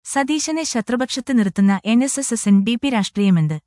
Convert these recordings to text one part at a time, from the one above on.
സതീശനെ ശത്രുപക്ഷത്ത് നിർത്തുന്ന N S S S N D P രാഷ്ട്രീയമെന്ത്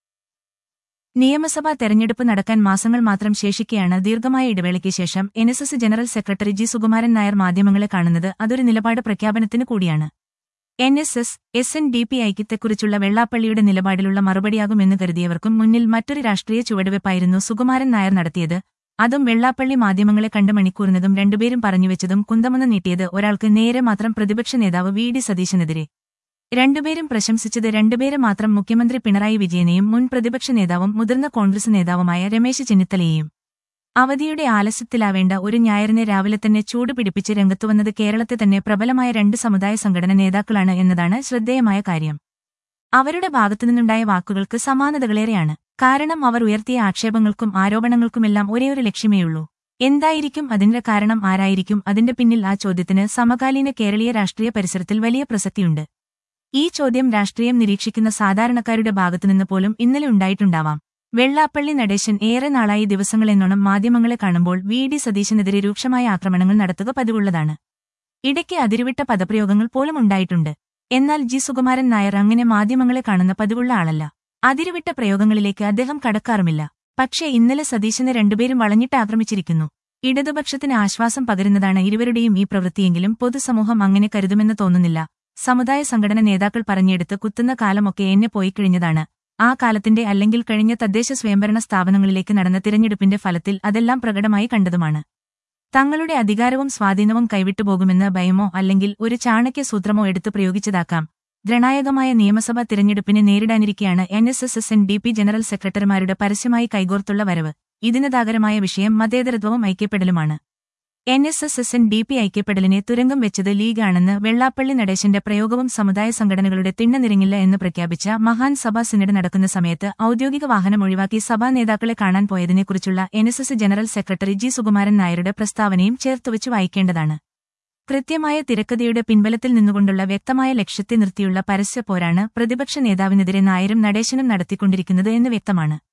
നിയമസഭാ തെരഞ്ഞെടുപ്പ് നടക്കാൻ മാസങ്ങൾ മാത്രം ശേഷിക്കെയാണ് ദീർഘമായ ഇടവേളയ്ക്ക് ശേഷം N S S general secretary G Sukumaran Nair മാധ്യമങ്ങളെ കാണുന്നത് അതൊരു നിലപാട് പ്രഖ്യാപനത്തിന് കൂടിയാണ് N S S S N D P ഐക്യത്തെക്കുറിച്ചുള്ള വെള്ളാപ്പള്ളിയുടെ നിലപാടിലുള്ള മറുപടിയാകുമെന്ന് കരുതിയവർക്കും മുന്നിൽ മറ്റൊരു രാഷ്ട്രീയ ചുവടുവെപ്പായിരുന്നു സുകുമാരൻ നായർ നടത്തിയത് അതും വെള്ളാപ്പള്ളി മാധ്യമങ്ങളെ കണ്ട് മണിക്കൂറിനതും രണ്ടുപേരും പറഞ്ഞുവെച്ചതും കുന്തമെന്ന് നീട്ടിയത് ഒരാൾക്ക് നേരെ മാത്രം പ്രതിപക്ഷ നേതാവ് വി ഡി സതീശനെതിരെ രണ്ടുപേരും പ്രശംസിച്ചത് രണ്ടുപേരെ മാത്രം മുഖ്യമന്ത്രി പിണറായി വിജയനെയും മുൻ പ്രതിപക്ഷ നേതാവും മുതിർന്ന കോൺഗ്രസ് നേതാവുമായ രമേശ് ചെന്നിത്തലയെയും അവധിയുടെ ആലസ്യത്തിലാവേണ്ട ഒരു ഞായറിനെ രാവിലെ തന്നെ ചൂട് പിടിപ്പിച്ച് രംഗത്തുവന്നത് കേരളത്തെ തന്നെ പ്രബലമായ രണ്ട് സമുദായ സംഘടന നേതാക്കളാണ് എന്നതാണ് ശ്രദ്ധേയമായ കാര്യം അവരുടെ ഭാഗത്തുനിന്നുണ്ടായ വാക്കുകൾക്ക് സമാനതകളേറെയാണ് കാരണം അവർ ഉയർത്തിയ ആക്ഷേപങ്ങൾക്കും ആരോപണങ്ങൾക്കുമെല്ലാം ഒരേയൊരു ലക്ഷ്യമേയുള്ളൂ എന്തായിരിക്കും അതിന്റെ കാരണം ആരായിരിക്കും അതിന്റെ പിന്നിൽ ആ ചോദ്യത്തിന് സമകാലീന കേരളീയ രാഷ്ട്രീയ പരിസരത്തിൽ വലിയ പ്രസക്തിയുണ്ട് ഈ ചോദ്യം രാഷ്ട്രീയം നിരീക്ഷിക്കുന്ന സാധാരണക്കാരുടെ ഭാഗത്തുനിന്ന് പോലും ഇന്നലെ ഉണ്ടായിട്ടുണ്ടാവാം വെള്ളാപ്പള്ളി നടേശൻ ഏറെ നാളായി ദിവസങ്ങളെന്നോണം മാധ്യമങ്ങളെ കാണുമ്പോൾ വി ഡി സതീശനെതിരെ രൂക്ഷമായ ആക്രമണങ്ങൾ നടത്തുക പതിവുള്ളതാണ് ഇടയ്ക്ക് അതിരുവിട്ട പദപ്രയോഗങ്ങൾ പോലും ഉണ്ടായിട്ടുണ്ട് എന്നാൽ ജി സുകുമാരൻ നായർ അങ്ങനെ മാധ്യമങ്ങളെ കാണുന്ന പതിവുള്ള ആളല്ല അതിരുവിട്ട പ്രയോഗങ്ങളിലേക്ക് അദ്ദേഹം കടക്കാറുമില്ല പക്ഷേ ഇന്നലെ സതീശനെ രണ്ടുപേരും വളഞ്ഞിട്ട് ആക്രമിച്ചിരിക്കുന്നു ഇടതുപക്ഷത്തിന് ആശ്വാസം പകരുന്നതാണ് ഇരുവരുടെയും ഈ പ്രവൃത്തിയെങ്കിലും പൊതുസമൂഹം അങ്ങനെ കരുതുമെന്ന് തോന്നുന്നില്ല സമുദായ സംഘടന നേതാക്കൾ പറഞ്ഞെടുത്ത് കുത്തുന്ന കാലമൊക്കെ എന്നെ പോയിക്കഴിഞ്ഞതാണ് ആ കാലത്തിന്റെ അല്ലെങ്കിൽ കഴിഞ്ഞ തദ്ദേശ സ്വയംഭരണ സ്ഥാപനങ്ങളിലേക്ക് നടന്ന തിരഞ്ഞെടുപ്പിന്റെ ഫലത്തിൽ അതെല്ലാം പ്രകടമായി കണ്ടതുമാണ് തങ്ങളുടെ അധികാരവും സ്വാധീനവും കൈവിട്ടുപോകുമെന്ന് ഭയമോ അല്ലെങ്കിൽ ഒരു ചാണക്യ സൂത്രമോ എടുത്തു പ്രയോഗിച്ചതാക്കാം നിർണായകമായ നിയമസഭാ തിരഞ്ഞെടുപ്പിനെ നേരിടാനിരിക്കെയാണ് N S S S N D P general സെക്രട്ടറിമാരുടെ പരസ്യമായി കൈകോർത്തുള്ള വരവ് ഇതിനതാകരമായ വിഷയം മതേതരത്വവും ഐക്യപ്പെടലുമാണ് N S S S N D P ഐക്യപ്പെടലിനെ തുരങ്കം വെച്ചത് ലീഗാണെന്ന് വെള്ളാപ്പള്ളി നടേശന്റെ പ്രയോഗവും സമുദായ സംഘടനകളുടെ തിണ്ണനിരങ്ങില്ല എന്ന് പ്രഖ്യാപിച്ച മഹാൻ സഭാ സിനഡ് നടക്കുന്ന സമയത്ത് ഔദ്യോഗിക വാഹനം ഒഴിവാക്കി സഭാ നേതാക്കളെ കാണാൻ പോയതിനെക്കുറിച്ചുള്ള N S S general secretary G Sukumaran നായരുടെ പ്രസ്താവനയും ചേർത്തുവച്ച് വായിക്കേണ്ടതാണ് കൃത്യമായ തിരക്കഥയുടെ പിൻബലത്തിൽ നിന്നുകൊണ്ടുള്ള വ്യക്തമായ ലക്ഷ്യത്തെ നിർത്തിയുള്ള പരസ്യ പോരാണ് പ്രതിപക്ഷ നേതാവിനെതിരെ നായരും നടേശനും നടത്തിക്കൊണ്ടിരിക്കുന്നത് എന്ന് വ്യക്തമാണ്